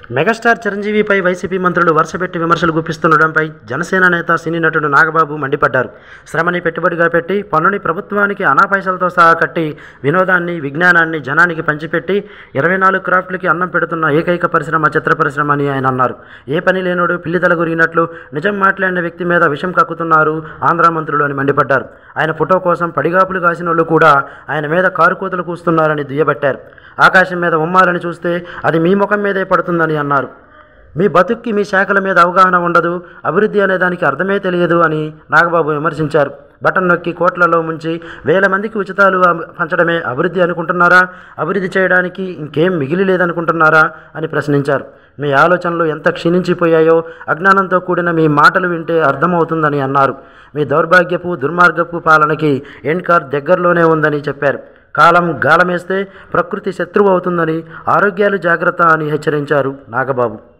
megastar చిరంజీవిపై YCP మంత్రులు వరుసపెట్టి విమర్శలు గుప్పిస్తుండడంపై జనసేన నేత సినీ నటుడు నాగబాబు మండిపడ్డారు శ్రమని పెట్టుబడిగా పెట్టి పన్నుని ప్రభుత్వానికి అనాపైసలతో సహా కట్టి వినోదాన్ని విజ్ఞానాన్ని జనానికి పంచిపెట్టి ఇరవై నాలుగు క్రాఫ్ట్లకి అన్నం పెడుతున్న ఏకైక పరిశ్రమ చిత్ర పరిశ్రమ అని ఆయన అన్నారు ఏ పని లేనోడు పిల్లితల గురిగినట్లు నిజం మాట్లాడిన వ్యక్తి మీద విషం కక్కుతున్నారు ఆంధ్ర మంత్రులు అని మండిపడ్డారు ఆయన ఫోటో కోసం పడిగాపులు కాసిన వాళ్ళు కూడా ఆయన మీద కారు కూతలు కూస్తున్నారని దుయ్యబట్టారు ఆకాశం మీద ఉమ్మాలని చూస్తే అది మీ ముఖం మీదే పడుతుందని అన్నారు మీ బతుక్కి మీ శాఖల మీద అవగాహన ఉండదు అభివృద్ధి అనే దానికి అర్థమే తెలియదు అని నాగబాబు విమర్శించారు బటన్ నొక్కి కోట్లలో ముంచి వేల మందికి ఉచితాలు అం- పంచడమే అభివృద్ధి అనుకుంటున్నారా అభివృద్ధి చేయడానికి ఇంకేం మిగిలి లేదనుకుంటున్నారా అని ప్రశ్నించారు మీ ఆలోచనలు ఎంత క్షీణించిపోయాయో అజ్ఞానంతో కూడిన మీ మాటలు వింటే అర్థమవుతుందని అన్నారు మీ దౌర్భాగ్యపు దుర్మార్గపు పాలనకి ఎండ్ కార్ దగ్గరలోనే ఉందని చెప్పారు కాలం గాలమేస్తే ప్రకృతి శత్రువు అవుతుందని ఆరోగ్యాలు జాగ్రత్త అని హెచ్చరించారు నాగబాబు